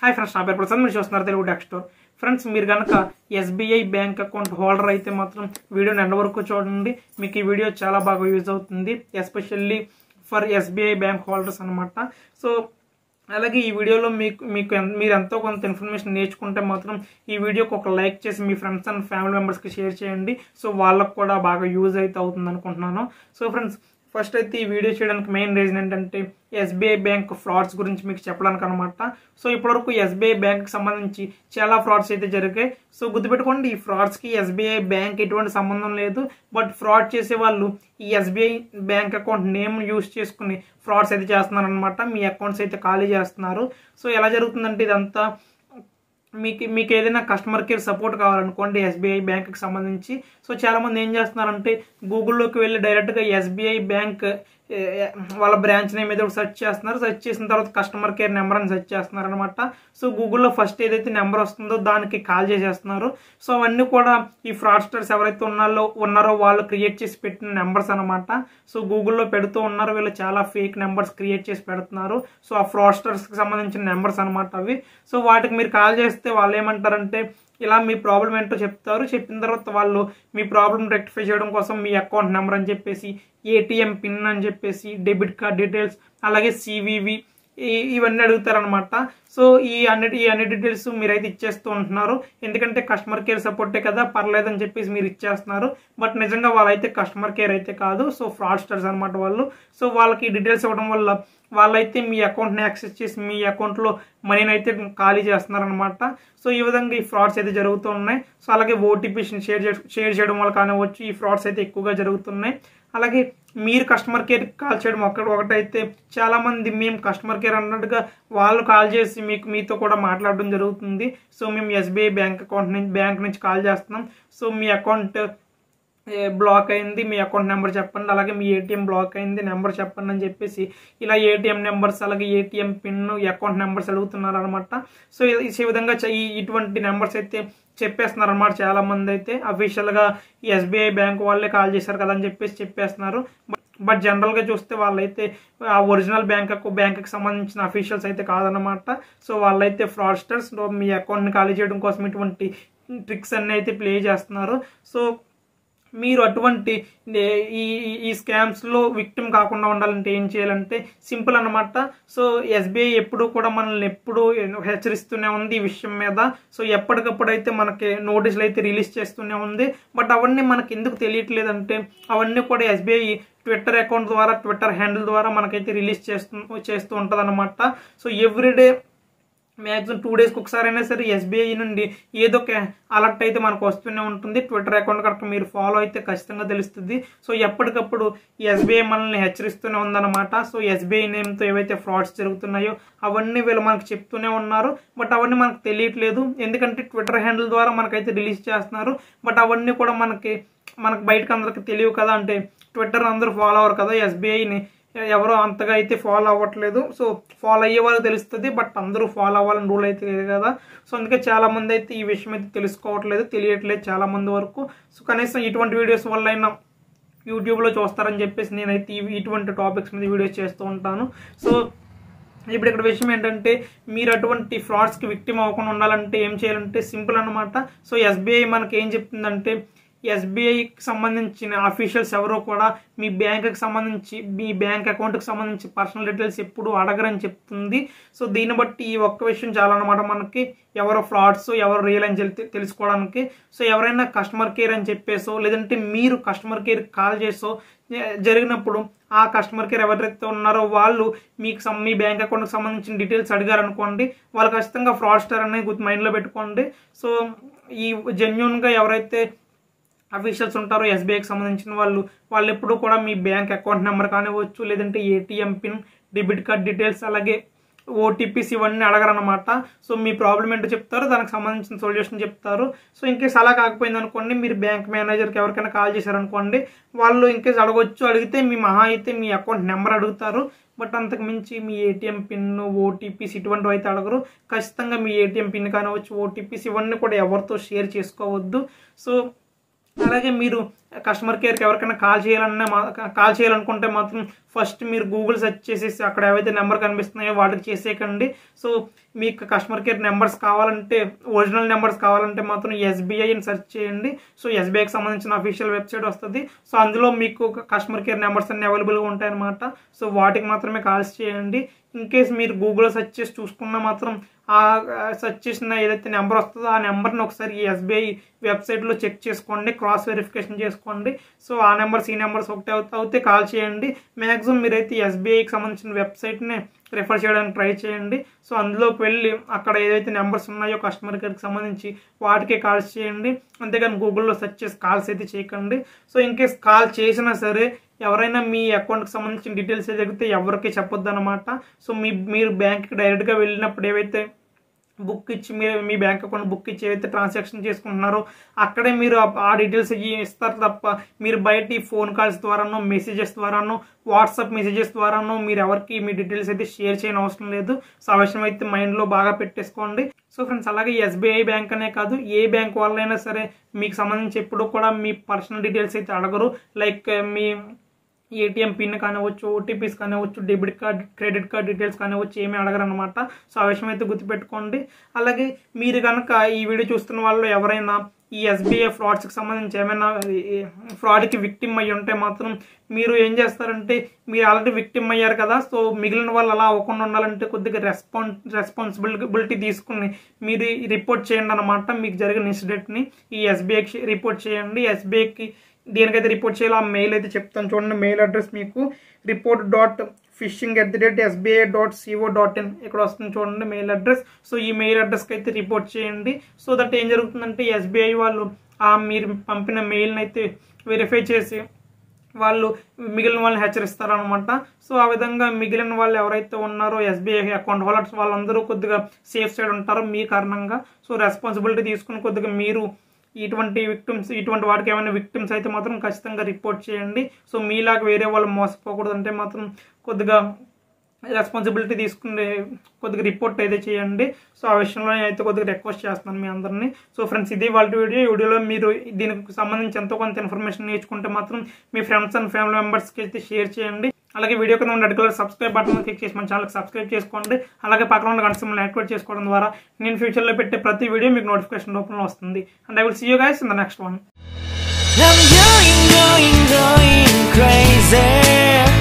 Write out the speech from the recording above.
Hi friends నా పేరు ప్రసాద్ మీరు చూస్తున్నారు తెలుగు డాక్ స్టోర్ ఫ్రెండ్స్ మీరు కనుక ఎస్బీఐ బ్యాంక్ అకౌంట్ హోల్డర్ అయితే మాత్రం వీడియోని ఎండ వరకు చూడండి మీకు ఈ వీడియో చాలా బాగా యూజ్ అవుతుంది especially for SBI bank holders అనమాట సో అలాగే ఈ వీడియోలో మీకు మీకు ఎన్- మీరు ఎంతో కొంత ఇన్ఫర్మేషన్ నేర్చుకుంటే మాత్రం ఈ వీడియోకి ఒక లైక్ చేసి మీ ఫ్రెండ్స్ అండ్ ఫ్యామిలీ మెంబర్స్కి షేర్ చేయండి సో వాళ్ళకు కూడా బాగా యూజ్ అయితే అవుతుంది అనుకుంటున్నాను సో ఫ్రెండ్స్ ఫస్ట్ అయితే ఈ వీడియో చేయడానికి మెయిన్ రీజన్ ఏంటంటే ఎస్బీఐ బ్యాంక్ ఫ్రాడ్స్ గురించి మీకు చెప్పడానికి అనమాట సో ఇప్పటివరకు ఎస్బీఐ బ్యాంక్కి సంబంధించి చాలా ఫ్రాడ్స్ అయితే జరిగాయి సో గుర్తుపెట్టుకోండి ఈ ఫ్రాడ్స్కి ఎస్బీఐ బ్యాంక్ ఎటువంటి సంబంధం లేదు బట్ ఫ్రాడ్ చేసే వాళ్ళు ఈ SBI bank account name use చేసుకుని ఫ్రాడ్స్ అయితే చేస్తున్నారు అనమాట మీ అకౌంట్స్ అయితే ఖాళీ చేస్తున్నారు సో ఎలా జరుగుతుందంటే ఇదంతా మీకు మీకు ఏదైనా కస్టమర్ కేర్ సపోర్ట్ కావాలనుకోండి ఎస్బీఐ బ్యాంక్కి సంబంధించి సో చాలామంది ఏం చేస్తున్నారంటే గూగుల్లోకి వెళ్ళి డైరెక్ట్గా ఎస్బీఐ బ్యాంక్ ఏ, ఏ, వాళ్ళ బ్రాంచ్ నేమ్ ఏదో సెర్చ్ చేస్తున్నారు సెర్చ్ చేసిన తర్వాత కస్టమర్ కేర్ నెంబర్ అని సెర్చ్ చేస్తున్నారు అనమాట సో గూగుల్లో ఫస్ట్ ఏదైతే నెంబర్ వస్తుందో దానికి కాల్ చేసేస్తున్నారు సో అవన్నీ కూడా ఈ ఫ్రాడ్స్టర్స్ ఎవరైతే ఉన్నారో ఉన్నారో వాళ్ళు క్రియేట్ చేసి పెట్టిన నెంబర్స్ అనమాట సో గూగుల్లో పెడుతూ ఉన్నారు వీళ్ళు చాలా ఫేక్ నెంబర్స్ క్రియేట్ చేసి పెడుతున్నారు సో ఆ ఫ్రాడ్స్టర్స్కి సంబంధించిన నెంబర్స్ అనమాట అవి సో వాటికి మీరు కాల్ చేస్తే వాళ్ళు ఏమంటారంటే ఇలా మీ ప్రాబ్లం ఏంటో చెప్తారు చెప్పిన తర్వాత వాళ్ళు మీ ప్రాబ్లం రెక్టిఫై చేయడం కోసం మీ అకౌంట్ నెంబర్ అని చెప్పేసి ఏటీఎం పిన్ అని చెప్పేసి డెబిట్ కార్డ్ డీటెయిల్స్ అలాగే సివివి ఇవన్నీ అడుగుతారనమాట సో ఈ అన్నిటి ఈ అన్ని డీటెయిల్స్ మీరైతే ఇచ్చేస్తూ ఉంటున్నారు ఎందుకంటే కస్టమర్ కేర్ సపోర్టే కదా పర్లేదని చెప్పేసి మీరు ఇచ్చేస్తున్నారు బట్ నిజంగా వాళ్ళైతే కస్టమర్ కేర్ అయితే కాదు సో ఫ్రాడ్స్టర్స్ అనమాట వాళ్ళు సో వాళ్ళకి డీటెయిల్స్ ఇవ్వడం వల్ల వాళ్ళైతే మీ అకౌంట్ని యాక్సెస్ చేసి మీ అకౌంట్లో మనీని అయితే ఖాళీ చేస్తున్నారనమాట సో ఈ విధంగా ఈ ఫ్రాడ్స్ అయితే జరుగుతూ ఉన్నాయి సో అలాగే ఓటీపీస్ని షేర్ షేర్ చేయడం వల్ల కానివచ్చు ఈ ఫ్రాడ్స్ అయితే ఎక్కువగా జరుగుతున్నాయి అలాగే మీరు కస్టమర్ కేర్ కాల్ చేయడం ఒకటి ఒకటైతే చాలా మంది మేము కస్టమర్ కేర్ అన్నట్టుగా వాళ్ళు కాల్ చేసి మీకు మీతో కూడా మాట్లాడడం జరుగుతుంది సో మేము ఎస్బీఐ బ్యాంక్ అకౌంట్ నుంచి బ్యాంక్ నుంచి కాల్ చేస్తున్నాం సో మీ అకౌంట్ ఏ, బ్లాక్ అయింది మీ అకౌంట్ నెంబర్ చెప్పండి అలాగే మీ ఏటీఎం బ్లాక్ అయింది నెంబర్ చెప్పండి అని చెప్పేసి ఇలా ఏటీఎం నెంబర్స్ అలాగే ఏటీఎం పిన్ అకౌంట్ నెంబర్స్ అడుగుతున్నారు అనమాట సో ఈ ఈ విధంగా చ- ఈ ఇటువంటి నెంబర్స్ అయితే చెప్పేస్తున్నారు అనమాట చాలా మంది అయితే అఫీషియల్ గా ఎస్బీఐ బ్యాంక్ వాళ్ళే కాల్ చేశారు కదా అని చెప్పేసి చెప్పేస్తున్నారు బట్ జనరల్ గా చూస్తే వాళ్ళైతే ఆ ఒరిజినల్ బ్యాంక్ బ్యాంక్ కి సంబంధించిన అఫీషియల్స్ అయితే కాదనమాట సో వాళ్ళైతే ఫ్రాడ్స్టర్స్ మీ అకౌంట్ ని ఖాళీ చేయడం కోసం ఇటువంటి ట్రిక్స్ అన్ని అయితే ప్లే చేస్తున్నారు సో మీరు అటువంటి ఏ- ఈ ఈ- ఈ స్కామ్స్ లో విక్టిమ్ కాకుండా ఉండాలంటే ఏం చేయాలంటే సింపుల్ అన్నమాట సో ఎస్బీఐ ఎప్పుడు కూడా మనల్ని ఎప్పుడు హెచ్చరిస్తూనే ఉంది ఈ విషయం మీద సో ఎప్పటికప్పుడు అయితే మనకి నోటీసులు అయితే రిలీజ్ చేస్తూనే ఉంది బట్ అవన్నీ మనకి ఎందుకు తెలియట్లేదంటే అవన్నీ కూడా ఎస్బీఐ ట్విట్టర్ అకౌంట్ ద్వారా ట్విట్టర్ హ్యాండిల్ ద్వారా మనకైతే రిలీజ్ చేస్తూ చేస్తూ ఉంటుంది సో ఎవ్రీడే మ్యాక్సిమం టూ డేస్కి ఒకసారి అయినా సరే ఎస్బీఐ నుండి ఏదో ఒక అలర్ట్ అయితే మనకు వస్తూనే ఉంటుంది ట్విట్టర్ అకౌంట్ కనుక మీరు ఫాలో అయితే ఖచ్చితంగా తెలుస్తుంది సో ఎప్పటికప్పుడు ఎస్బీఐ మనల్ని హెచ్చరిస్తూనే ఉందన్నమాట సో ఎస్బీఐ నేమ్తో ఏవైతే ఫ్రాడ్స్ జరుగుతున్నాయో అవన్నీ వీళ్ళు మనకు చెప్తూనే ఉన్నారు బట్ అవన్నీ మనకు తెలియట్లేదు ఎందుకంటే ట్విట్టర్ హ్యాండిల్ ద్వారా మనకైతే రిలీజ్ చేస్తున్నారు బట్ అవన్నీ కూడా మనకి మనకు బయటకు అందరికి తెలియవు కదా అంటే ట్విట్టర్ అందరూ ఫాలో అవ్వరు కదా ఎస్బీఐని ఎవరో అంతగా అయితే ఫాలో అవ్వట్లేదు సో ఫాలో అయ్యే వాళ్ళకి తెలుస్తుంది బట్ అందరూ ఫాలో అవ్వాలని రూల్ అయితే లేదు కదా సో అందుకే చాలా మంది అయితే ఈ విషయం అయితే తెలుసుకోవట్లేదు తెలియట్లేదు చాలా మంది వరకు సో కనీసం ఇటువంటి వీడియోస్ వల్ల అయినా యూట్యూబ్లో చూస్తారని చెప్పేసి నేనైతే ఇవి- ఇటువంటి టాపిక్స్ మీద వీడియోస్ చేస్తూ ఉంటాను సో ఇప్పుడు ఇక్కడ విషయం ఏంటంటే మీరు అటువంటి ఫ్రాడ్స్కి విక్టిమ్ అవ్వకుండా ఉండాలంటే ఏం చేయాలంటే సింపుల్ అనమాట సో ఎస్బీఐ మనకి ఏం చెప్తుందంటే ఎస్బీఐకి సంబంధించిన అఫీషియల్స్ ఎవరో కూడా మీ బ్యాంకుకి సంబంధించి మీ బ్యాంక్ అకౌంట్కి సంబంధించి పర్సనల్ డీటెయిల్స్ ఎప్పుడు అడగరని చెప్తుంది సో దీన్ని బట్టి ఈ ఒక్క విషయం చాలా అనమాట మనకి ఎవరో ఫ్రాడ్స్ ఎవరు రియల్ అని తెలి- తెలుసుకోవడానికి సో ఎవరైనా కస్టమర్ కేర్ అని చెప్పేసో లేదంటే మీరు కస్టమర్ కేర్ కాల్ చేసో ఏ, జరిగినప్పుడు ఆ కస్టమర్ కేర్ ఎవరైతే ఉన్నారో వాళ్ళు మీకు సం- మీ బ్యాంక్ అకౌంట్కి సంబంధించిన డీటెయిల్స్ అడిగారు అనుకోండి వాళ్ళు ఖచ్చితంగా ఫ్రాడ్స్టర్ అనేది గుర్తు మైండ్లో పెట్టుకోండి సో ఈ జెన్యున్గా ఎవరైతే అఫీషియల్స్ ఉంటారో ఎస్బీఐకి సంబంధించిన వాళ్ళు వాళ్ళు ఎప్పుడు కూడా మీ బ్యాంక్ అకౌంట్ నెంబర్ కానివ్వచ్చు లేదంటే ATM PIN debit card details అలాగే ఓటీపీస్ ఇవన్నీ అడగరనమాట సో మీ ప్రాబ్లం ఏంటో చెప్తారు దానికి సంబంధించిన సొల్యూషన్ చెప్తారు సో ఇంకేస్ అలా కాకపోయింది అనుకోండి మీరు బ్యాంక్ మేనేజర్కి ఎవరికైనా కాల్ చేశారనుకోండి వాళ్ళు ఇంకేస్ అడగొచ్చు అడిగితే మీ మహా అయితే మీ అకౌంట్ నెంబర్ అడుగుతారు బట్ అంతకు మించి మీ ఏటీఎం పిన్ ఓటీపీస్ ఇటువంటివి అయితే అడగరు ఖచ్చితంగా మీ ఏటీఎం పిన్ కానివచ్చు ఓటీపీస్ ఇవన్నీ కూడా ఎవరితో షేర్ చేసుకోవద్దు సో అలాగే మీరు కస్టమర్ కేర్కి ఎవరికైనా కాల్ చేయాలన్నా మా- కాల్ చేయాలనుకుంటే మాత్రం ఫస్ట్ మీరు గూగుల్ సెర్చ్ చేసేసి అక్కడ ఏవైతే నెంబర్ కనిపిస్తున్నాయో వాటికి చేసేయకండి సో మీకు కస్టమర్ కేర్ నెంబర్స్ కావాలంటే ఒరిజినల్ నెంబర్స్ కావాలంటే మాత్రం ఎస్బీఐని సెర్చ్ చేయండి సో ఎస్బీఐకి సంబంధించిన అఫీషియల్ వెబ్సైట్ వస్తుంది సో అందులో మీకు కస్టమర్ కేర్ నెంబర్స్ అన్ని అవైలబుల్గా ఉంటాయన్నమాట సో వాటికి మాత్రమే కాల్స్ చేయండి ఇన్ కేస్ మీరు గూగుల్లో సెర్చ్ చేసి చూసుకున్నా మాత్రం ఆ సెర్చ్ చేసిన ఏదైతే నెంబర్ వస్తుందో ఆ నెంబర్ని ఒకసారి ఎస్బీఐ వెబ్సైట్లో చెక్ చేసుకోండి క్రాస్ వెరిఫికేషన్ చేసుకోండి సో ఆ నెంబర్స్ ఈ నెంబర్స్ ఒకటే అవుతే అవుతే కాల్ చేయండి మ్యాక్సిమం మీరైతే ఎస్బీఐకి సంబంధించిన వెబ్సైట్ని రిఫర్ చేయడానికి ట్రై చేయండి సో అందులోకి వెళ్ళి అక్కడ ఏదైతే నెంబర్స్ ఉన్నాయో కస్టమర్ కేర్కి సంబంధించి వాటికే కాల్స్ చేయండి అంతేగాని గూగుల్లో సెర్చ్ చేసి కాల్స్ అయితే చేయకండి సో ఇన్ కేస్ కాల్ చేసినా సరే ఎవరైనా మీ అకౌంట్కి సంబంధించిన డీటెయిల్స్ జరిగితే ఎవరికి చెప్పొద్దు అనమాట సో మీ మీరు బ్యాంక్కి డైరెక్ట్గా వెళ్ళినప్పుడు ఏవైతే బుక్ ఇచ్చి మీరు మీ బ్యాంక్ అకౌంట్ బుక్ ఇచ్చి ఏవైతే ట్రాన్సాక్షన్ చేసుకుంటున్నారో అక్కడే మీరు ఆ- ఆ డీటెయిల్స్ ఇ- ఇస్తారు తప్ప మీరు బయట ఈ ఫోన్ కాల్స్ ద్వారానో మెసేజెస్ ద్వారానో వాట్సాప్ మెసేజెస్ ద్వారానో మీరు ఎవరికి మీ డీటెయిల్స్ అయితే షేర్ చేయని అవసరం లేదు సో ఆ విషయం అయితే మైండ్లో బాగా పెట్టేసుకోండి సో ఫ్రెండ్స్ అలాగే ఎస్బీఐ బ్యాంక్ అనే కాదు ఏ బ్యాంక్ వాళ్ళైనా సరే మీకు సంబంధించి ఎప్పుడు కూడా మీ పర్సనల్ డీటెయిల్స్ అయితే అడగరు లైక్ మీ ఏటీఎం పిన్ కానివ్వచ్చు ఓటీపీస్ కానివ్వచ్చు debit card credit card details కానివ్వచ్చు ఏమీ అడగరు అనమాట సో ఆ విషయం అయితే గుర్తుపెట్టుకోండి అలాగే మీరు కనుక ఈ వీడియో చూస్తున్న వాళ్ళు ఎవరైనా ఈ ఎస్బీఐ ఫ్రాడ్స్కి సంబంధించి ఏమైనా ఫ్రాడ్కి విక్టిమ్ అయ్యి ఉంటే మాత్రం మీరు ఏం చేస్తారంటే మీరు ఆల్రెడీ విక్టిమ్ అయ్యారు కదా సో మిగిలిన వాళ్ళు అలా అవ్వకుండా ఉండాలంటే కొద్దిగా రెస్పాన్ రెస్పాన్సిబిలిటీ తీసుకుని మీరు రిపోర్ట్ చేయండి అనమాట మీకు జరిగిన ఇన్సిడెంట్ని ఈ ఎస్బీఐకి రిపోర్ట్ చేయండి ఎస్బీఐకి దేనికైతే రిపోర్ట్ చేయాలో ఆ మెయిల్ అయితే చెప్తాను చూడండి మెయిల్ అడ్రస్ మీకు report dot phishing at the rate SBI dot C O dot in ఇక్కడ వస్తుంది చూడండి మెయిల్ అడ్రస్ సో ఈ మెయిల్ అడ్రస్కి అయితే రిపోర్ట్ చేయండి సో దట్ ఏం జరుగుతుందంటే ఎస్బీఐ వాళ్ళు ఆ మీరు పంపిన మెయిల్ని అయితే వెరిఫై చేసి వాళ్ళు మిగిలిన వాళ్ళని హెచ్చరిస్తారు అనమాట సో ఆ విధంగా మిగిలిన వాళ్ళు ఎవరైతే ఉన్నారో ఎస్బీఐ అకౌంట్ హోల్డర్స్ వాళ్ళందరూ కొద్దిగా సేఫ్ సైడ్ ఉంటారు మీ కారణంగా సో రెస్పాన్సిబిలిటీ తీసుకుని కొద్దిగా మీరు ఇటువంటి విక్టిమ్స్ ఇటువంటి వాటికి ఏమైనా విక్టిమ్స్ అయితే మాత్రం ఖచ్చితంగా రిపోర్ట్ చేయండి సో మీలాగా వేరే వాళ్ళు మోసపోకూడదు అంటే మాత్రం కొద్దిగా రెస్పాన్సిబిలిటీ తీసుకుని కొద్దిగా రిపోర్ట్ అయితే చేయండి సో ఆ విషయంలో నేను అయితే కొద్దిగా రిక్వెస్ట్ చేస్తున్నాను మీ అందరినీ సో ఫ్రెండ్స్ ఇది వాళ్ళ వీడియో ఈ వీడియోలో మీరు దీనికి సంబంధించి ఎంతో కొంత ఇన్ఫర్మేషన్ నేర్చుకుంటే మాత్రం మీ ఫ్రెండ్స్ అండ్ ఫ్యామిలీ మెంబర్స్కి అయితే షేర్ చేయండి అలాగే వీడియో కింద ఉన్న red colour subscribe button click చేసి మన ఛానల్కి సబ్స్క్రైబ్ చేసుకోండి అలాగే పక్కన ఉన్న గంట సింబల్ యాక్టివేట్ చేసుకోవడం ద్వారా నేను ఫ్యూచర్లో పెట్టే ప్రతి వీడియో మీకు నోటిఫికేషన్ రూపంలో వస్తుంది and I will see you guys in the next one I'm going, going, going crazy.